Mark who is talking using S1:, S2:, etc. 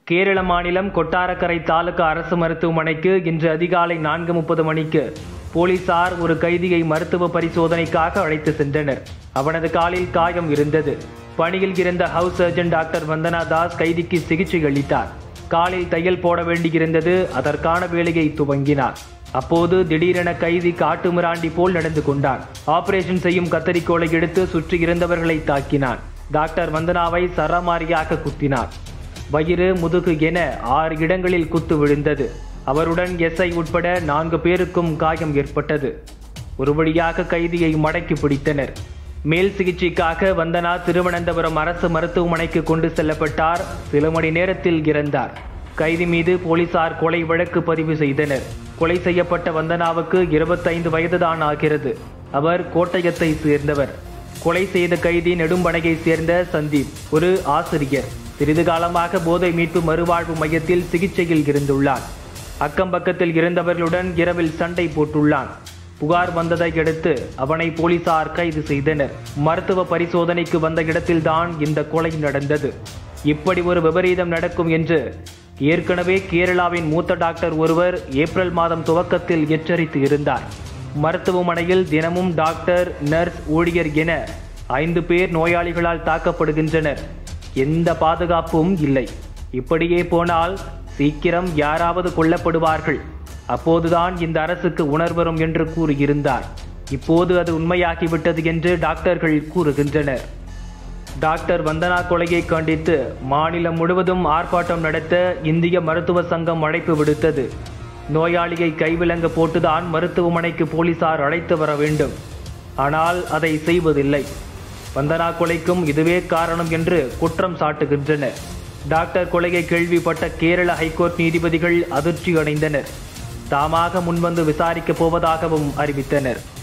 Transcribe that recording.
S1: கேரள மாநிலம் கொட்டாரக்கரை தாலுகா அரசு மருத்துவமனைக்கு இன்று அதிகாலை நான்கு முப்பது மணிக்கு போலீசார் ஒரு கைதியை மருத்துவ பரிசோதனைக்காக அழைத்து சென்றனர் அவனது காலில் காயம் இருந்தது பணியில் இருந்த house surgeon doctor Vandana Das கைதிக்கு சிகிச்சை அளித்தார் காலில் தையல் போட வேண்டியிருந்தது அதற்கான வேலையை துவங்கினார் அப்போது திடீரென கைதி காட்டு மிராண்டி போல் நடந்து கொண்டான் ஆபரேஷன் செய்யும் கத்தரிக்கோலை எடுத்து சுற்றி இருந்தவர்களை தாக்கினான் டாக்டர் வந்தனாவை சரமாரியாக குத்தினார் வயிறு முதுகு என ஆறு இடங்களில் குத்து விழுந்தது அவருடன் எஸ்ஐ உட்பட நான்கு பேருக்கும் காயம் ஏற்பட்டது ஒரு வழியாக கைதியை மடக்கி பிடித்தனர் மேல் சிகிச்சைக்காக வந்தனா திருவனந்தபுரம் அரசு மருத்துவமனைக்கு கொண்டு செல்லப்பட்டார் சில மணி நேரத்தில் இறந்தார் கைதி மீது போலீசார் கொலை வழக்கு பதிவு செய்தனர் கொலை செய்யப்பட்ட வந்தனாவுக்கு இருபத்தைந்து வயதுதான் ஆகிறது அவர் கோட்டயத்தை சேர்ந்தவர் கொலை செய்த கைதி நெடும்பனையை சேர்ந்த சந்தீப் ஒரு ஆசிரியர் சிறிது காலமாக போதை மீட்பு மறுவாழ்வு மையத்தில் சிகிச்சையில் இருந்துள்ளார் அக்கம் பக்கத்தில் இருந்தவர்களுடன் இரவில் சண்டை போட்டுள்ளான் புகார் வந்ததை அடுத்து அவனை போலீசார் கைது செய்தனர் மருத்துவ பரிசோதனைக்கு வந்த இடத்தில்தான் இந்த கொலை நடந்தது இப்படி ஒரு விபரீதம் நடக்கும் என்று ஏற்கனவே கேரளாவின் மூத்த டாக்டர் ஒருவர் ஏப்ரல் மாதம் துவக்கத்தில் எச்சரித்து இருந்தார் மருத்துவமனையில் தினமும் டாக்டர் நர்ஸ் ஊழியர் என ஐந்து பேர் நோயாளிகளால் தாக்கப்படுகின்றனர் எந்த பாதுகாப்பும் இல்லை இப்படியே போனால் சீக்கிரம் யாராவது கொல்லப்படுவார்கள் அப்போதுதான் இந்த அரசுக்கு உணர்வரும் என்று கூறியிருந்தார் இப்போது அது உண்மையாகிவிட்டது என்று டாக்டர்கள் கூறுகின்றனர் டாக்டர் வந்தனா கொலையை கண்டித்து மாநிலம் முழுவதும் ஆர்ப்பாட்டம் நடத்த இந்திய மருத்துவ சங்கம் அழைப்பு விடுத்தது நோயாளியை கைவிலங்க போட்டுதான் மருத்துவமனைக்கு போலீசார் அழைத்து வர வேண்டும் ஆனால் அதை செய்வதில்லை வந்தனா கொலைக்கும் இதுவே காரணம் என்று குற்றம் சாட்டுகின்றனர் டாக்டர் கொலையை கேள்விப்பட்ட கேரள ஹைகோர்ட் நீதிபதிகள் அதிர்ச்சி அடைந்தனர் தாமாக முன்வந்து விசாரிக்கப் போவதாகவும் அறிவித்தனர்